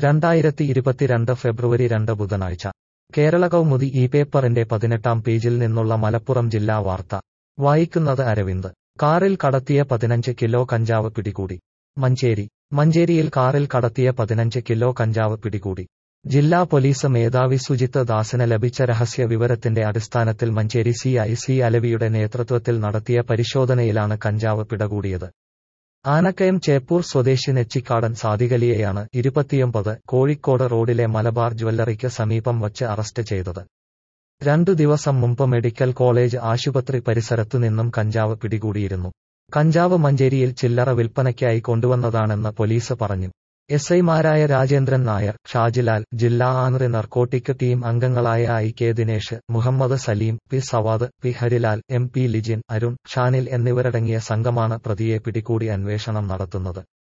രണ്ടായിരത്തി ഇരുപത്തിരണ്ട് ഫെബ്രുവരി രണ്ട് ബുധനാഴ്ച കേരള കൗമുദി ഈ പേപ്പറിന്റെ പതിനെട്ടാം പേജിൽ നിന്നുള്ള മലപ്പുറം ജില്ലാ വാർത്ത വായിക്കുന്നത് അരവിന്ദ് കാറിൽ കടത്തിയ പതിനഞ്ച് കിലോ കഞ്ചാവ് പിടികൂടി മഞ്ചേരി മഞ്ചേരിയിൽ കാറിൽ കടത്തിയ പതിനഞ്ച് കിലോ കഞ്ചാവ് പിടികൂടി ജില്ലാ പോലീസ് മേധാവി സുജിത്ത് ദാസിന് ലഭിച്ച രഹസ്യ വിവരത്തിന്റെ അടിസ്ഥാനത്തിൽ മഞ്ചേരി സി ഐ സി അലവിയുടെ നേതൃത്വത്തിൽ നടത്തിയ പരിശോധനയിലാണ് കഞ്ചാവ് പിടികൂടിയത് ആനക്കയം ചേപ്പൂർ സ്വദേശി നെച്ചിക്കാടൻ സാദികലിയെയാണ് ഇരുപത്തിയൊമ്പത് കോഴിക്കോട് റോഡിലെ മലബാർ ജ്വല്ലറിക്ക് സമീപം വച്ച് അറസ്റ്റ് ചെയ്തത് രണ്ടു ദിവസം മുമ്പ് മെഡിക്കൽ കോളേജ് ആശുപത്രി പരിസരത്തു നിന്നും കഞ്ചാവ് പിടികൂടിയിരുന്നു കഞ്ചാവ് മഞ്ചേരിയിൽ ചില്ലറ വിൽപ്പനയ്ക്കായി കൊണ്ടുവന്നതാണെന്ന് പോലീസ് പറഞ്ഞു എസ് ഐമാരായ രാജേന്ദ്രൻ നായർ ഷാജിലാൽ ജില്ലാ ആന്ധ്ര നർക്കോട്ടിക് ടീം അംഗങ്ങളായ I K Dinesh Muhammad Saleem P Savad P Harilal M P Lijin Arun Shanil എന്നിവരടങ്ങിയ സംഘമാണ് പ്രതിയെ പിടികൂടി അന്വേഷണം നടത്തുന്നത്